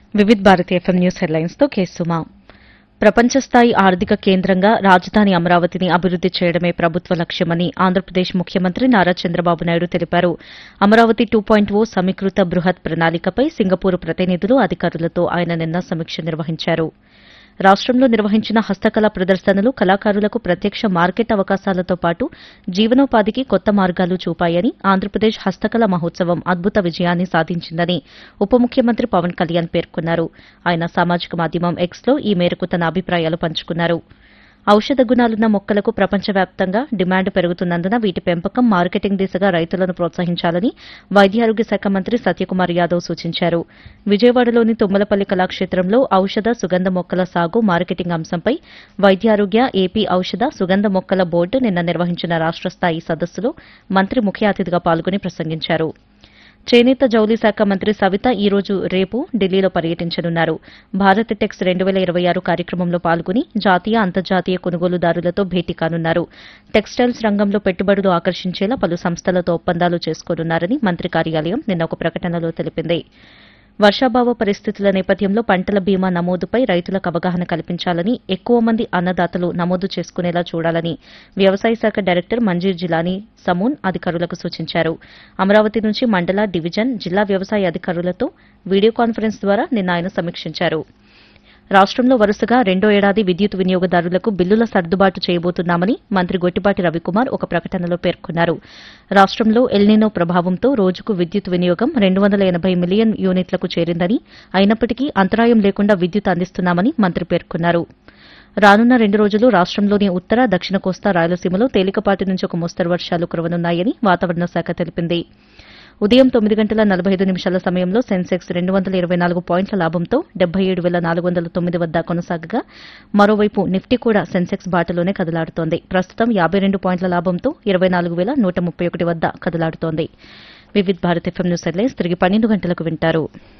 Vividh Bharati FM news headlines తో కేసుమా ప్రపంచ స్థాయి ఆర్థిక కేంద్రంగా రాజధాని అమరావతిని అభివృద్ది చేయడమే ప్రభుత్వ లక్ష్యమని ఆంధ్రప్రదేశ్ ముఖ్యమంత్రి నారా చంద్రబాబు నాయుడు తెలిపారు అమరావతి టూ పాయింట్ ఓ సమీకృత బృహత్ ప్రణాళికపై సింగపూర్ ప్రతినిధులు అధికారులతో ఆయన నిన్న సమీక్ష నిర్వహించారు రాష్టంలో నిర్వహించిన హస్తకళ ప్రదర్శనలు కళాకారులకు ప్రత్యక్ష మార్కెట్ అవకాశాలతో పాటు జీవనోపాధికి కొత్త మార్గాలు చూపాయని ఆంధ్రప్రదేశ్ హస్తకళ మహోత్సవం అద్భుత విజయాన్ని సాధించిందని ఉప ముఖ్యమంత్రి పవన్ కళ్యాణ్ పేర్కొన్నారు ఆయన సామాజిక మాధ్యమం ఎక్స్లో ఈ మేరకు తన అభిప్రాయాలు పంచుకున్నారు ఔషధ గుణాలున్న మొక్కలకు ప్రపంచవ్యాప్తంగా డిమాండ్ పెరుగుతున్నందున వీటి పెంపకం మార్కెటింగ్ దిశగా రైతులను ప్రోత్సహించాలని వైద్యారోగ్య శాఖ మంత్రి సత్యకుమార్ యాదవ్ సూచించారు విజయవాడలోని తుమ్మలపల్లి కళాక్షేత్రంలో ఔషధ సుగంధ మొక్కల సాగు మార్కెటింగ్ అంశంపై వైద్యారోగ్య ఏపీ ఔషధ సుగంధ మొక్కల బోర్డు నిన్న నిర్వహించిన రాష్ట స్థాయి సదస్సులో మంత్రి ముఖ్య అతిథిగా పాల్గొని ప్రసంగించారు చేనేత జౌళి శాఖ మంత్రి సవిత ఈ రోజు రేపు ఢిల్లీలో పర్యటించనున్నారు భారత్ టెక్స్ రెండు వేల ఇరవై ఆరు కార్యక్రమంలో పాల్గొని జాతీయ అంతర్జాతీయ కొనుగోలుదారులతో భేటీ కానున్నారు టెక్స్టైల్స్ రంగంలో పెట్టుబడులు ఆకర్షించేలా పలు సంస్థలతో ఒప్పందాలు చేసుకోనున్నారని మంత్రి కార్యాలయం నిన్న ఒక ప్రకటనలో తెలిపింది వర్షాభావ పరిస్థితుల నేపథ్యంలో పంటల బీమా నమోదుపై రైతులకు అవగాహన కల్పించాలని ఎక్కువ మంది అన్నదాతలు నమోదు చేసుకునేలా చూడాలని వ్యవసాయ శాఖ డైరెక్టర్ మంజీర్ జిలానీ సమూన్ అధికారులకు సూచించారు అమరావతి నుంచి మండల డివిజన్ జిల్లా వ్యవసాయ అధికారులతో వీడియో కాన్ఫరెన్స్ ద్వారా నిన్న ఆయన సమీక్షించారు రాష్టంలో వరుసగా రెండో ఏడాది విద్యుత్ వినియోగదారులకు బిల్లుల సర్దుబాటు చేయబోతున్నామని మంత్రి గొట్టిపాటి రవికుమార్ ఒక ప్రకటనలో పేర్కొన్నారు రాష్టంలో ఎల్నినో ప్రభావంతో రోజుకు విద్యుత్ వినియోగం రెండు వందల ఎనబై మిలియన్ యూనిట్లకు చేరిందని అయినప్పటికీ అంతరాయం లేకుండా విద్యుత్ అందిస్తున్నామని మంత్రి పేర్కొన్నారు రానున్న రెండు రోజులు రాష్టంలోని ఉత్తర దక్షిణ కోస్తా రాయలసీమలో తేలికపాటి నుంచి ఒక మోస్తరు వర్షాలు కురవనున్నాయని వాతావరణ శాఖ తెలిపింది ఉదయం తొమ్మిది గంటల నలభై ఐదు నిమిషాల సమయంలో సెన్సెక్స్ రెండు వందల ఇరవై నాలుగు పాయింట్ల లాభంతో డెబ్బై ఏడు వేల నాలుగు వందల తొమ్మిది వద్ద కొనసాగగా మరోవైపు నిఫ్టీ కూడా సెన్సెక్స్ బాటలోనే కదలాడుతోంది ప్రస్తుతం యాబై రెండు పాయింట్ల లాభంతో ఇరవై నాలుగు వేల నూట ముప్పై ఒకటి వద్ద కదలాడుతోంది Vividh Bharat FM news headlines తిరిగి పన్నెండు గంటలకు వింటారు